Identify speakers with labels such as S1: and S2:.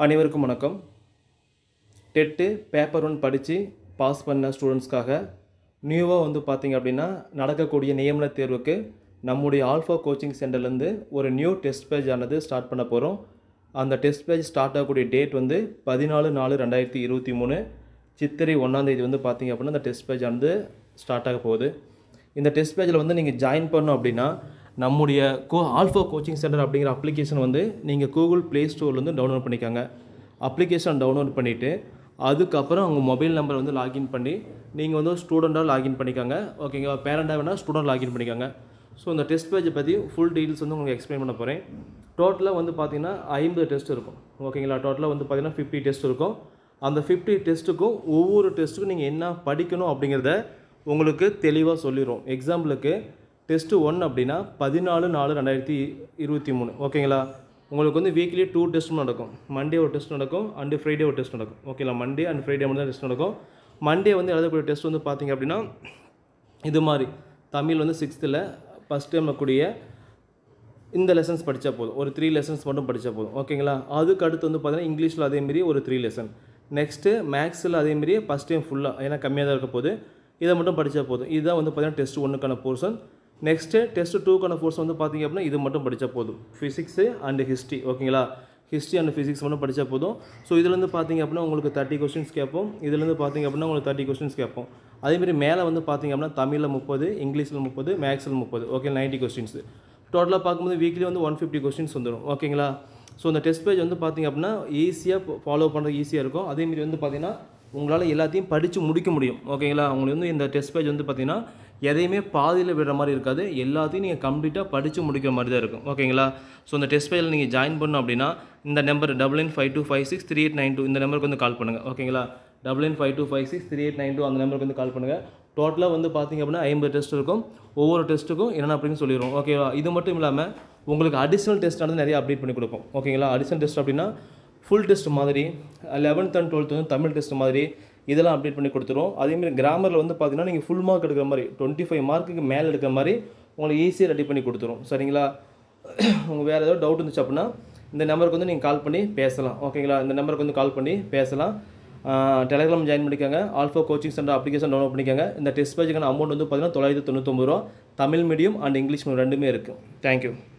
S1: அனைவருக்கும் வணக்கம் TET paper one படித்து பாஸ் பண்ண ஸ்டூடெண்ட்ஸ்க்காக நியூவாக வந்து பார்த்தீங்க அப்படின்னா நடக்கக்கூடிய நியமன தேர்வுக்கு நம்முடைய ஆல்ஃபா கோச்சிங் சென்டர்லேருந்து ஒரு நியூ டெஸ்ட் பேஜ் ஆனது ஸ்டார்ட் பண்ண போகிறோம் அந்த டெஸ்ட் பேஜ் ஸ்டார்ட் ஆகக்கூடிய டேட் வந்து பதினாலு நாலு ரெண்டாயிரத்தி இருபத்தி மூணு சித்திரை ஒன்றாந்தேதி வந்து பார்த்தீங்க அப்படின்னா அந்த டெஸ்ட் பேஜ் ஆனது ஸ்டார்ட் ஆக போகுது இந்த டெஸ்ட் பேஜில் வந்து நீங்கள் ஜாயின் பண்ணோம் அப்படின்னா நம்முடைய கோ ஆல்ஃபா கோச்சிங் சென்டர் அப்படிங்கிற அப்ளிகேஷன் வந்து நீங்கள் கூகுள் ப்ளே ஸ்டோர்லேருந்து டவுன்லோட் பண்ணிக்கோங்க அப்ளிகேஷன் டவுன்லோட் பண்ணிவிட்டு அதுக்கப்புறம் உங்கள் மொபைல் நம்பர் வந்து லாகின் பண்ணி நீங்கள் வந்து ஸ்டூடெண்ட்டாக லாகின் பண்ணிக்கோங்க ஓகேங்களா பேரண்டாக வேணால் ஸ்டூடெண்ட் லாகின் பண்ணிக்கோங்க ஸோ இந்த டெஸ்ட் பேஜை பற்றி ஃபுல் டீட்டெயில்ஸ் வந்து உங்களுக்கு எக்ஸ்பிளைன் பண்ண போகிறேன் டோட்டலாக வந்து பார்த்தீங்கன்னா ஐம்பது டெஸ்ட் இருக்கும் ஓகேங்களா டோட்டலாக வந்து பார்த்தீங்கன்னா ஃபிஃப்டி டெஸ்ட் இருக்கும் அந்த ஃபிஃப்டி டெஸ்ட்டுக்கும் ஒவ்வொரு டெஸ்ட்டுக்கும் நீங்கள் என்ன படிக்கணும் அப்படிங்கிறத உங்களுக்கு தெளிவாக சொல்லிடுறோம் எக்ஸாம்பிளுக்கு டெஸ்ட்டு ஒன் அப்படின்னா பதினாலு நாலு ரெண்டாயிரத்தி இருபத்தி மூணு ஓகேங்களா உங்களுக்கு வந்து வீக்லி டூ டெஸ்ட் நடக்கும் மண்டே ஒரு டெஸ்ட் நடக்கும் அண்டு ஃப்ரைடே ஒரு டெஸ்ட் நடக்கும் ஓகேங்களா மண்டே அண்ட் ஃப்ரைடே மட்டும் தான் டெஸ்ட் நடக்கும் மண்டே வந்து எழுதக்கூடிய டெஸ்ட் வந்து பார்த்தீங்க அப்படின்னா இது மாதிரி தமிழ் வந்து சிக்ஸ்த்தில் ஃபஸ்ட் டைம் கூடிய இந்த லெசன்ஸ் படித்தா போதும் ஒரு த்ரீ லெசன்ஸ் மட்டும் படித்தா போதும் ஓகேங்களா அதுக்கு அடுத்து வந்து பார்த்தீங்கன்னா இங்கிலீஷில் அதேமாரி ஒரு த்ரீ லெசன் நெக்ஸ்ட்டு மேக்ஸில் அதேமாரி ஃபஸ்ட் டைம் ஃபுல்லாக ஏன்னா கம்மியாக தான் இருக்க போகுது இதை மட்டும் படித்தா போதும் இதுதான் வந்து பார்த்தீங்கன்னா டெஸ்ட் ஒன்றுக்கான போர்ஷன் நெக்ஸ்ட்டு டெஸ்ட் டூக்கான போர்ஷன் வந்து பார்த்தீங்க அப்படின்னா இது மட்டும் படித்தா போதும் ஃபிசிக்ஸு அண்டு ஹிஸ்ட்ரி ஓகேங்களா ஹிஸ்ட்ரி அண்ட் ஃபிசிக்ஸ் மட்டும் படித்தா போதும் ஸோ இதுலேருந்து பார்த்தீங்க அப்படின்னா உங்களுக்கு தேர்ட்டி கொஸ்டின்ஸ் கேட்போம் இதுலேருந்து பார்த்தீங்க அப்படின்னா உங்களுக்கு தேர்ட்டி கொஸ்டின்ஸ் கேட்போம் அதேமாரி மேலே வந்து பார்த்தீங்க அப்படின்னா தமிழில் முப்பது இங்கிலீஷில் முப்பது மேக்ஸில் முப்பது ஓகே நைன்ட்டி கொஸ்டின்ஸ் டோட்டலாக பார்க்கும்போது வீக்லி வந்து ஒன் ஃபிஃப்டி கொஸ்டின்ஸ் வந்துடும் ஓகேங்களா ஸோ இந்த டெஸ்ட் பேஜ் வந்து பார்த்தீங்க அப்படின்னா ஈஸியாக ஃபாலோ பண்ணுறது ஈஸியாக இருக்கும் அதேமாரி வந்து பார்த்தீங்கன்னா உங்களால் எல்லாத்தையும் படித்து முடிக்க முடியும் ஓகேங்களா உங்களுக்கு வந்து இந்த டெஸ்ட் பேஜ் வந்து பார்த்தீங்கன்னா எதையுமே பாதியில் விடுற மாதிரி இருக்காது எல்லாத்தையும் நீங்கள் கம்ப்ளீட்டாக படித்து முடிக்கிற மாதிரி தான் இருக்கும் ஓகேங்களா ஸோ இந்த டெஸ்ட் பேஜில் நீங்கள் ஜாயின் பண்ணணும் அப்படின்னா இந்த number double nine five two five six three eight nine two இந்த நம்பருக்கு வந்து கால் பண்ணுங்கள் ஓகேங்களா double nine five two five six three eight nine two அந்த நம்பருக்கு வந்து கால் பண்ணுங்கள் டோட்டலாக வந்து பார்த்தீங்க அப்படின்னா ஐம்பது டெஸ்ட் இருக்கும் ஒவ்வொரு டெஸ்ட்டுக்கும் என்னென்ன அப்படின்னு சொல்லிடுவோம் ஓகேவா இது மட்டும் இல்லாமல் உங்களுக்கு அடிஷ்னல் டெஸ்ட்டானது நிறைய அப்டேட் பண்ணி கொடுப்போம் ஓகேங்களா அடிஷ்னல் டெஸ்ட் அப்படின்னா ஃபுல் டெஸ்ட் மாதிரி லெவன்த் அண்ட் டுவெல்த் வந்து தமிழ் டெஸ்ட் மாதிரி இதெல்லாம் அப்டேட் பண்ணி கொடுத்துருவோம் அதேமாதிரி கிராமரில் வந்து பார்த்தீங்கன்னா நீங்கள் ஃபுல் மார்க் எடுக்கிற மாதிரி டுவெண்ட்டி ஃபைவ் மார்க்குக்கு மேலே எடுக்கிற மாதிரி உங்களுக்கு ஈஸியாக ரெடி பண்ணி கொடுத்துரும் சரிங்களா உங்களுக்கு வேறு ஏதாவது டவுட் இருந்துச்சு அப்படின்னா இந்த நம்பருக்கு வந்து நீங்கள் கால் பண்ணி பேசலாம் ஓகேங்களா இந்த நம்பருக்கு வந்து கால் பண்ணி பேசலாம் டெலிகிராம் ஜாயின் பண்ணிக்கோங்க alpha coaching centre application download பண்ணிக்கோங்க இந்த டெஸ்ட் பேஜுக்கான அமௌண்ட் வந்து பார்த்தீங்கன்னா தொள்ளாயிரத்தி தொண்ணூத்தொம்பது ரூபா Tamil medium and English medium ரெண்டுமே இருக்குது தேங்க்யூ